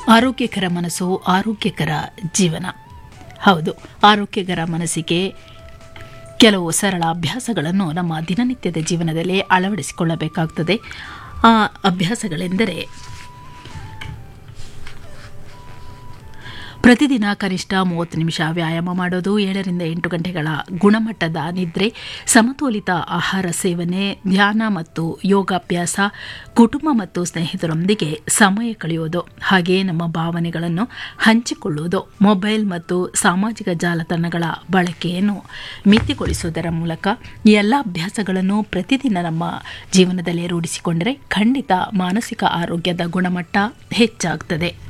ಆರೋಗ್ಯಕರ ಮನಸ್ಸು ಆರೋಗ್ಯಕರ ಜೀವನ ಹೌದು ಆರೋಗ್ಯಕರ ಮನಸ್ಸಿಗೆ ಕೆಲವು ಸರಳ ಅಭ್ಯಾಸಗಳನ್ನು ನಮ್ಮ ದಿನನಿತ್ಯದ ಜೀವನದಲ್ಲಿ ಅಳವಡಿಸಿಕೊಳ್ಳಬೇಕಾಗ್ತದೆ ಆ ಅಭ್ಯಾಸಗಳೆಂದರೆ ಪ್ರತಿದಿನ ಕನಿಷ್ಠ ಮೂವತ್ತು ನಿಮಿಷ ವ್ಯಾಯಾಮ ಮಾಡೋದು ಏಳರಿಂದ ಎಂಟು ಗಂಟೆಗಳ ಗುಣಮಟ್ಟದ ನಿದ್ರೆ ಸಮತೋಲಿತ ಆಹಾರ ಸೇವನೆ ಧ್ಯಾನ ಮತ್ತು ಯೋಗಾಭ್ಯಾಸ ಕುಟುಂಬ ಮತ್ತು ಸ್ನೇಹಿತರೊಂದಿಗೆ ಸಮಯ ಕಳೆಯೋದು ಹಾಗೆಯೇ ನಮ್ಮ ಭಾವನೆಗಳನ್ನು ಹಂಚಿಕೊಳ್ಳುವುದು ಮೊಬೈಲ್ ಮತ್ತು ಸಾಮಾಜಿಕ ಜಾಲತಾಣಗಳ ಬಳಕೆಯನ್ನು ಮಿತಿಗೊಳಿಸುವುದರ ಮೂಲಕ ಈ ಎಲ್ಲ ಅಭ್ಯಾಸಗಳನ್ನು ಪ್ರತಿದಿನ ನಮ್ಮ ಜೀವನದಲ್ಲಿ ರೂಢಿಸಿಕೊಂಡರೆ ಖಂಡಿತ ಮಾನಸಿಕ ಆರೋಗ್ಯದ ಗುಣಮಟ್ಟ ಹೆಚ್ಚಾಗ್ತದೆ